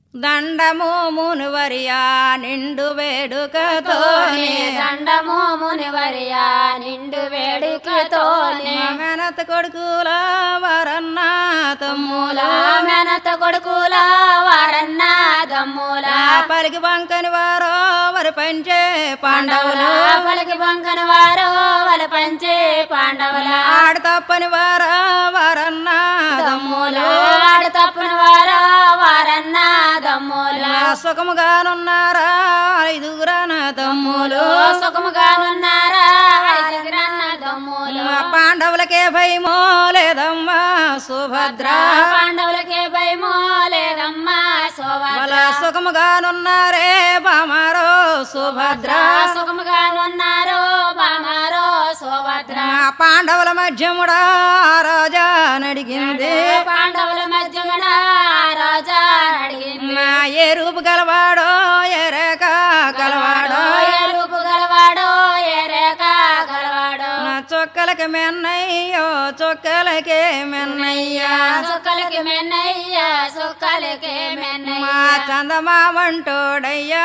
దండము మునివరియా నిండు వేడుకతో తోనే దండము మునివరియా నిండు వేడుకతోనే మెనత కొడుకుల వరన్న తమ్ముల మూల మెనత కొడుకుల వారన్న దమ్ముల పలికి బంకని వారో వరి పంచే పాండవుల పాండవుల పలికి బంకన వారో వల పంచే పాండవుల ఆడ తప్పని వారా వరన్న దమ్ముల ఆడ తప్పున వారో వారన్న దమ్ముల సుఖముగానున్నారా ఐదుగురన తమ్ములు సుఖముగానున్నారా ఐదుగురన్న దమ్ములు మా పాండవులకే భయమో లేదమ్మా సుభద్ర పాండవులకే భయమో లేదమ్మా వాళ్ళ సోభద్ర సుఖముగానున్నారే బామారో సుభద్ర సుఖముగానున్నారు బామారో సోభద్ర మా పాండవుల మధ్యముడా రాజా నడిగింది పాండవుల మధ్యన రాజా అడిగింది మా ఏ రూపు గలవాడో ఏ రేఖ గలవాడో ఏ రూపు గలవాడో ఏ రేఖ గలవాడో నా చొక్కలకి మెన్నయ్యో చొక్కలకే మెన్నయ్యా సుక్కలకి మెన్నయ్య సుక్కలకి మెన్నయ్య మా చందమామంటోడయ్యా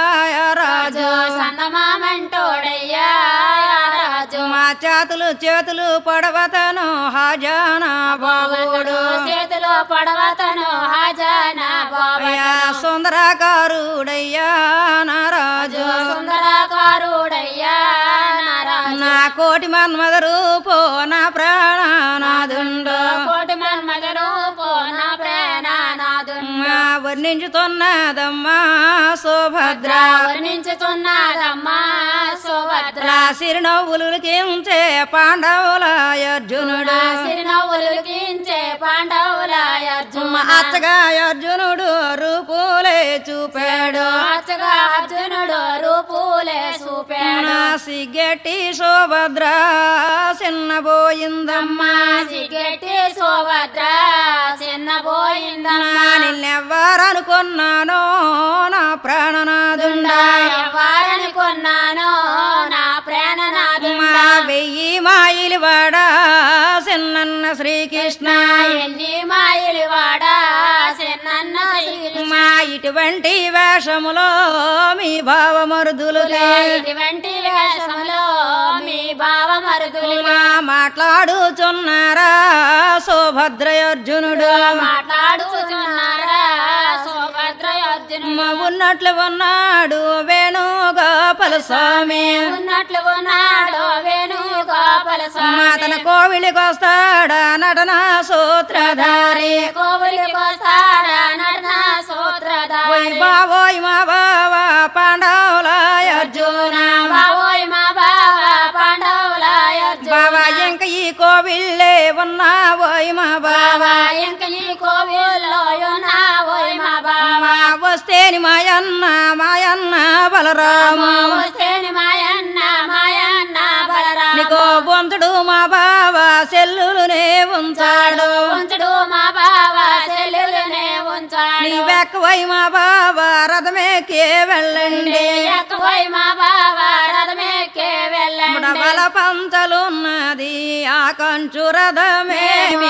రాజు సందమామంటోడయ్యా రాజు మా చేతులు చేతులు పొడవతను హాజానా బాబుడు చేతిలో పడవతను హాజానా బాబయ్య అయ్యా సుందరాకారుడయ్యా నా రాజు సుందరాకారుడయ్యా నారాజు నా కోటి మన్మద రూపో నా ప్రాణనాథుండు కోటి మన్మగరు పోన ప్రేణనాథు మా వర్ణించుతున్నదమ్మా సుభద్ర వర్ణించుతున్నారమ్మా సుభద్ర నా సిరినవ్వులకించే పాండవుల అర్జునుడు సిరినవ్వులకించే పాండవుల అర్జున మా అచ్చగా అర్జునుడు రూపులే చూపాడు అచ్చగా అర్జునుడు రూపులే చూపాడు నా సిగ్గెట్టి సుభద్ర చిన్నబోయిందమ్మా అమ్మా సిగెట్టి సుభద్ర చిన్నబోయిందమ్మా నిన్నెవ్వరనుకున్నానో నా ప్రాణనాథుండా వారని కొన్నాను నా ప్రాణనాథుండా మా వెయ్యి మాయిలు వాడా చిన్నన్న శ్రీకృష్ణ ఎన్ని మాయలు వాడా చిన్నన్న శ్రీకృష్ణ మా ఇటువంటి వేషములో మీ భావమరుదులుగా ఇటువంటి వేషములో మీ భావ మరుదులు మా మాట్లాడుచున్నారా సుభద్ర అర్జునుడు మాట్లాడుతున్నారా సుభద్ర అర్జునుడు మా ఉన్నట్లు ఉన్నాడు వేణుగోపాల స్వామి ఉన్నట్లు ఉన్నాడు వేణు గోపాల మా స్వామి తన కోవిలికొస్తాడా నటన సూత్రధారి కోవులికి వస్తాడా నటన ఓయ్ సూత్రధారి బావోయ్ మా బావ పాండవుల అర్జున బావోయ్ మా బావ పాండవుల అర్జున బావ ఇంక ఈ కోవిల్లే ఉన్నావోయ్ మా బావ బావ ఇంక నీ కోవిల్లో ఉన్నావోయ్ మా బావ మా వస్తేని మాయన్న మాయన్న బలరాము వస్తేని మాయన్న మాయన్న బలరా నీకో బొంతుడు మా బావ సెల్లులునే ఉంచాడు ఉంచుడు మా బావ సెల్లులనే ఉంచాడు నీవెక్కవై మా బావ రథమేకే వెళ్ళండి ఎక్కువై మా బావ రథమెక్కే వెళ్ళండి బుడబల పంచలున్నది ఆ కంచు రథమేమి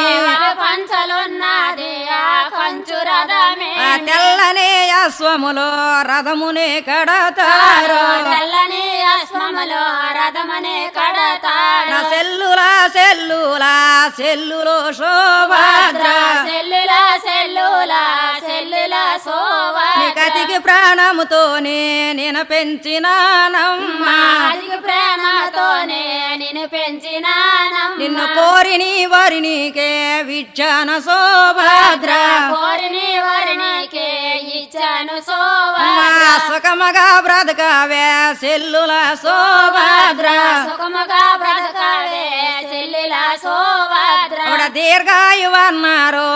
పంచలున్నది ఆ కంచు రథమే ఆ తెల్లని అశ్వములో రథమునే కడతారు తెల్లని అశ్వములో రథమనే కడతాడు నా సెల్లుల సెల్లుల సెల్లులో శోభద్ర సెల్లుల సెల్లుల సెల్లుల సోవా కతికి ప్రాణముతోనే నేను పెంచినానమ్మా అధిక ప్రేమతోనే నిన్ను పెంచినానమ్మా నిన్ను కోరిని వారినికే విచ్చాన శోభద్ర కోరిని వారినికే ఇచ్చాను మా సోవా సుఖమగా బ్రతకవే సెల్లుల శోభద్ర సుఖముగా బ్రతకాలే సెల్లుల సోభద్ర ఆవిడ దీర్ఘాయువన్నారో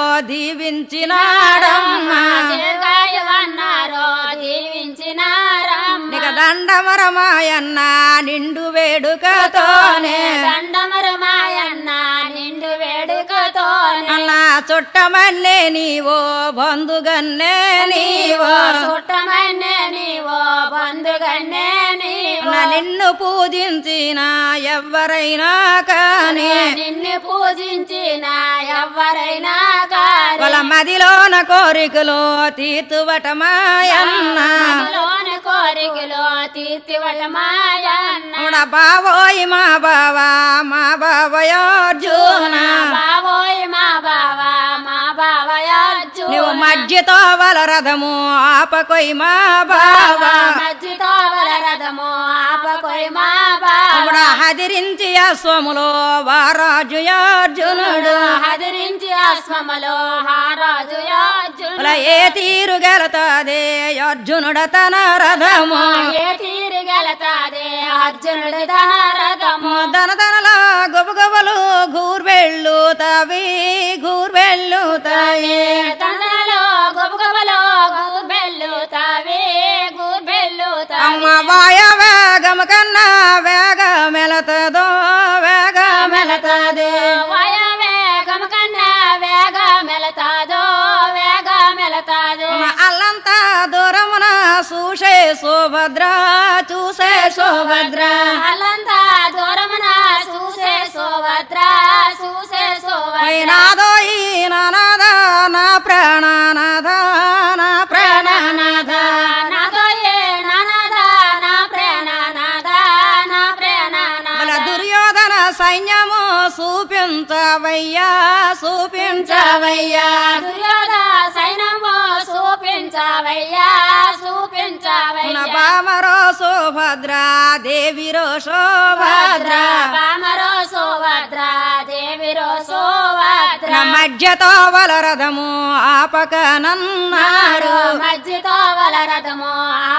దీవించినాడమ్మా దీర్ఘాయువన్నారో దీవించినారమ్మ నిక దండమరమాయన్న నిండు వేడుకతోనే దండమరు మాయన్న నిండు వేడుకతోనే అన్న చుట్టమన్నే నీవో బంధుగన్నే నీవో సుట్టమన్నే నీవో బంధుగన్నే నీవో నా నిన్ను పూజించిన ఎవ్వరైనా కానీ నిన్ను పూజించిన ఎవరైనా కాని వాళ్ళ మదిలోన కోరికలు తీర్తువట మాయన్న మదిలోని కోరికలో తీర్తివట మాయన్న ఉడ బావోయ్ మా బావా మా బావయోర్జున బావోయ్ మా బావా మా బావయ నువ్వు మధ్యతో వల రథము ఆపకొయ్ మా బావా మజ్జితో వల రథము ఆపకొయ్ మా బావ ఉడ హదిరించి అశ్వములో వారాజు అర్జునుడు హదిరించి అశ్వమలో మహారాజు యార్జునుడు ఉల ఏ తీరు గెలతాదే అర్జునుడ తన రథము ఏ తీరు గెలతాదే అర్జునుడు తన రథము దన దనలా గొబగొబలు గూర్బెళ్ళు తవి గూర్బెళ్ళు తవి తనలో గొబగొబలో గూబెల్లు తావే గూబెల్లు అమ్మ వాయ వేగమ కన్నా వేగ మెలతదో వేగ మెలతదే వాయ వేగం కన్నా వేగ మెలతాదో వేగ మెలతాదో అల్లంతా దూరమున చూసే సుభద్ర చూసే సుభద్ర అల్లంతా దూరమున చూసే సోభద్ర చూసే సోభద్ర నాదో ఈ నానాద నా ప్రాణనాథ నా ప్రాణనాథ నాదో ఏ నానాద నా ప్రాణనాద నా ప్రాణనాద మన దుర్యోధన సైన్యము చూపించవయ్యా చూపించవయ్యా దుర్యోధ సైన్యము చూపించవయ్యా మన చూపించవయ్యా బామరో సుభద్ర దేవిరో శోభద్ర బామరో సోభద్ర దేవిరో సోభద్ర నా మధ్యతో వలరథము ఆపక నన్నాడు మజ్జితో వలరథము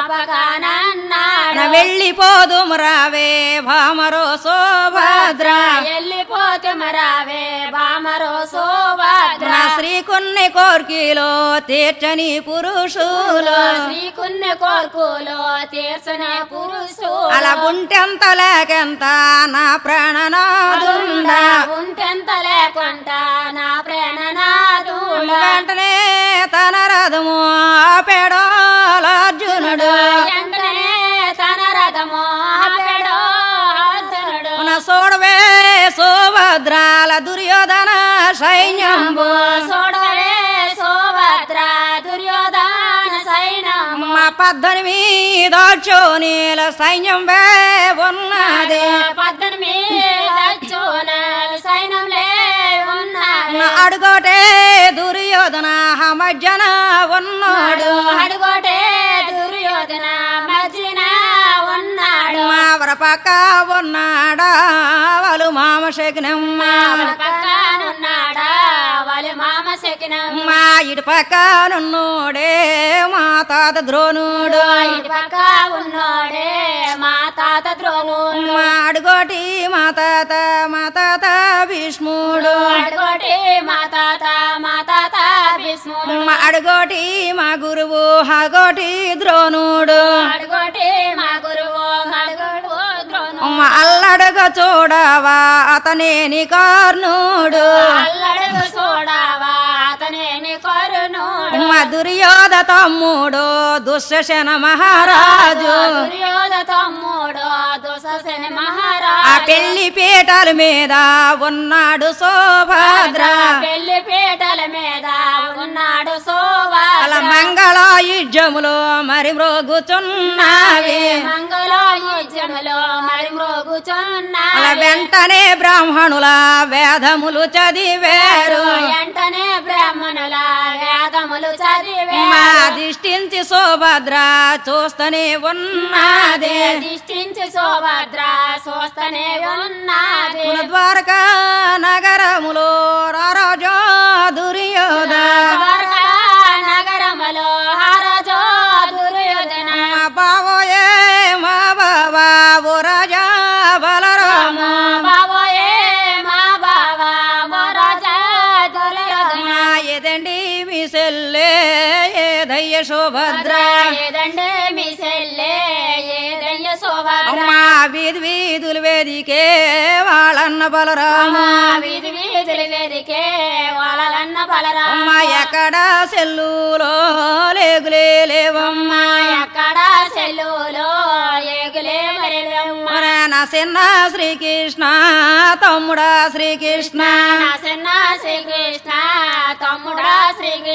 ఆపగానన్నాడు నా వెళ్ళిపోదు రావే భామరో శోభద్ర వెళ్ళిపోతే మరావే బామరో సోభద్ర నా శ్రీకున్ని కోర్కిలో తీర్చని పురుషులు శ్రీకున్ని కోర్కులో తీర్చిన పురుషు అలా ఉంటెంత లేకెంత నా ప్రాణనాదుండ ఉంటెంత లేకుండా నా ప్రాణనాథుడా వెంటనే తన రథము ఆపెడాలర్జునుడు వెంటనే తన రథము ఆపెడో అర్జునుడు మన చూడవే సుభద్రాల దుర్యోధన సైన్యంబు చూడవే సోభద్ర దుర్యోధన సైన్యము మా పద్దెనిమిది నీల సైన్యం వే ఉన్నది పద్దెనిమిది అర్జునులు సైన్యంలే ఉన్నారు నా అడుగోటే దుర్యోధన మధ్యన ఉన్నాడు అడుగోటే దుర్యోధన మధ్యన ఉన్నాడు మా పక్క ఉన్నాడా వాళ్ళు మామ శకునమ్మ పక్కనున్నాడా వాళ్ళ మామ శకినం మా ఇటు పక్కనున్నోడే మా తాత ద్రోణుడు ఇటు పక్క ఉన్నాడే మా తాత ద్రోణుడు మా అడుగోటి మా తాత మా తాత భీష్ముడు అడుగోటి మా తాత మా తాత భీష్ముడు మా అడుగోటి మా గురువు హగోటి ద్రోణుడు అడుగోటి మా గురువు అడుగోడు ద్రోణుడు మా అల్లడగ చూడవా అతనేని కార్ణుడు అల్లడుగు చూడవా అతనే నీ కరుణుడు మా దుర్యోధ తమ్ముడు దుశ్శన మహారాజు దుర్యోధ తమ్ముడు దుససేన ఆ మహారాజు పెళ్లి పీటల మీద ఉన్నాడు సోభద్ర పెళ్లి పీటల మీద ఉన్నాడు అలా సోభద్ర మంగళాయుధ్యములో మరి మ్రోగుచున్నావి మంగళముద్యములో మరి మ్రోగుచున్నా అలా వెంటనే బ్రాహ్మణుల వేదములు చదివేరు వెంటనే బ్రాహ్మణుల వేదములు చదివే మా దిష్టించి సోభద్ర చూస్తూనే ఉన్నది దిష్టించి సోభద్ర చూస్తనే ఉన్నది మన ద్వారకా నగరములో రారాజా దుర్యోధ ద్వారకా నగరములో హరజో దుర్యోధన మా బావోయే మా బావా ఓ రాజా బలరామ మా బావోయే మా బావా మహారాజా దుర్యోధన మా ఎదండి మీ సెల్లే ఏదయ్య శోభద్ర ఏదండే మీ సెల్లే ఏదయ్య శోభద్ర అమ్మా వీధి వీధులు వేదికే వాళ్ళన్న బలరామ మా వీధి వీధులు వేదికే వాళ్ళన్న బలరా అమ్మ ఎక్కడ సెల్లులో లేగులే లేవమ్మ ఎక్కడ సెల్లులో ఏగులే మరిలేమ్మ ఒరే నా చిన్న శ్రీకృష్ణ తమ్ముడా శ్రీకృష్ణ నా చిన్న శ్రీకృష్ణ తమ్ముడా శ్రీకృష్ణ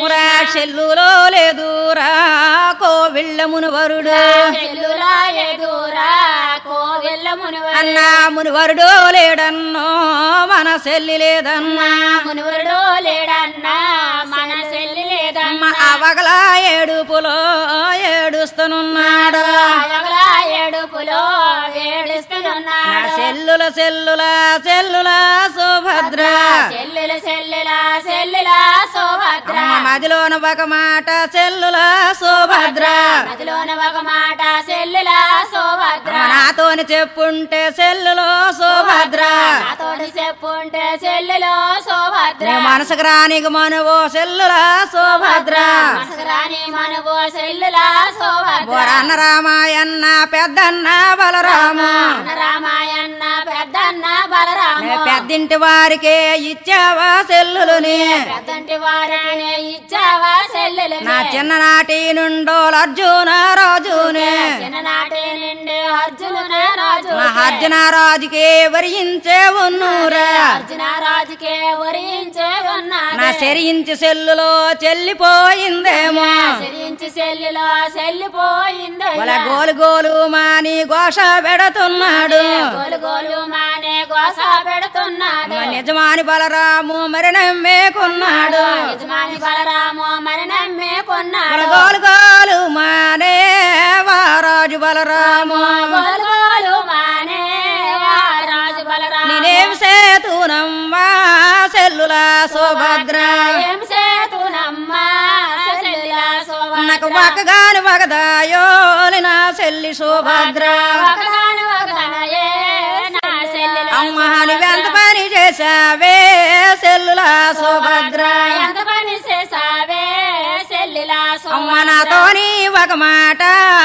చెల్లులో లేదురా కోవిళ్ళ మునివరుడు చెల్లులా ఎదురా కోవెల్ల మునివరు అన్న మునివరుడు లేడన్నో మన చెల్లి లేదన్నా మునివరుడు లేడన్నా మన చెల్లి అమ్మ లేదన్నా అవగల ఏడుపులో ఏడుస్తున్నాడు అవగల ఏడుపులో ఏడుస్తున్నాడు నా సెల్లుల సెల్లుల సెల్లుల సుభద్ర చెల్లెల చెల్లెల చెల్లెల సోభద్ర అమ్మ మదిలోన ఒక మాట సెల్లుల సుభద్ర నదిలోన ఒక మాట చెల్లెల సోభద్ర అమ్మ నాతోని చెప్పుంటే సెల్లులో సుభద్ర నాతోటి చెప్పుంటే చెల్లెలో సోభద్ర నీ మనసుకు రానికి మనవో సెల్లుల సుభద్ర రాని మనవో చెల్లెల సోభద్ర బోరన్న రామాయన్న పెద్దన్న బలరాము రామాయణ పెద్దన్న బలరామ నే పెద్దింటి వారికే ఇచ్చావా సెల్లులని పెద్దంటి వారిని ఇచ్చావా చెల్లెలు నా చిన్ననాటి నుండో అర్జున రాజునే చిన్ననాటి నుండి అర్జునునే రాజు నా అర్జున రాజుకే వరించే ఉన్నూరా అర్జున రాజుకే వరించే ఉన్నాడు నా శరించి సెల్లులో చెల్లిపోయిందేమో చెల్లించి చెల్లిలో చెల్లిపోయింది వాళ్ళ గోలు గోలు మాని ఘోష పెడుతున్నాడు గోలు గోలు మానే గోస పెడుతున్నాడు మా నిజమాని బలరాము మరి నమ్మేకున్నాడు యజమాని బలరాము మరి వాళ్ళ నమ్మేకున్నాడు గోలు గోలు మానే వారాజు బలరాము గోలు గోలు మానే వా రాజు బలరాము నేనేం సేతునమ్మా సెల్లుల సుభద్ర ఏం సేతునమ్మా చెల్లెల శోభద్ర. నాకు పక్కగాని వగదాయోలి నా సెల్లి సుభద్ర ఒకదాని ఒకదానయే నా చెల్లెల అమ్మ నువ్వెంత పని చేసావే సెల్లుల సుభద్ర ఎంత పని చేసావే చెల్లెల అమ్మ శోభద్ర. నాతోని ఒక మాట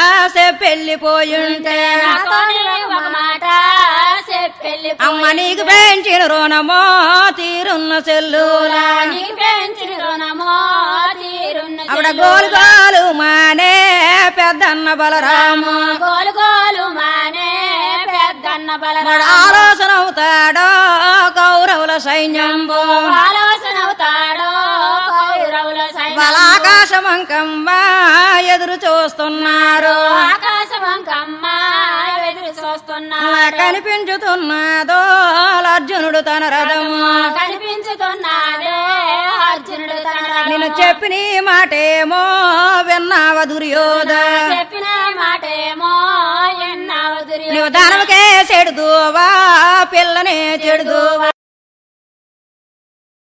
చెప్పెళ్ళిపోయుంటే నాతోని ఒక మాట చెప్పెళ్ళి అమ్మ నీకు పెంచిన రుణమో తీరున్న సెల్లులా నీకు పెంచిన రుణమో తీరున్న అవిడ గోలు గోలు మానే పెద్దన్న బలరాము గోలు గోలు మానే పెద్దన్న వాడు బలరామ ఆలోచన అవుతాడో కౌరవుల సైన్యంబు ఆలోచన అవుతాడో కౌరవుల సైన్యం బలాకాశమంకమ్మ ఎదురు చూస్తున్నారు ఆకాశవంకమ్మ ఎదురు చూస్తున్నా కనిపించుతున్నదో అర్జునుడు తన రథము కనిపించుతున్నాడే అర్జునుడు తన రథము. నేను చెప్పిన ఈ మాటేమో విన్నావ దుర్యోధ చెప్పిన మాటేమో ఎన్నావు దుర్యోధన. నువ్వు దానవకే చెడుదువా పిల్లనే చెడుదువా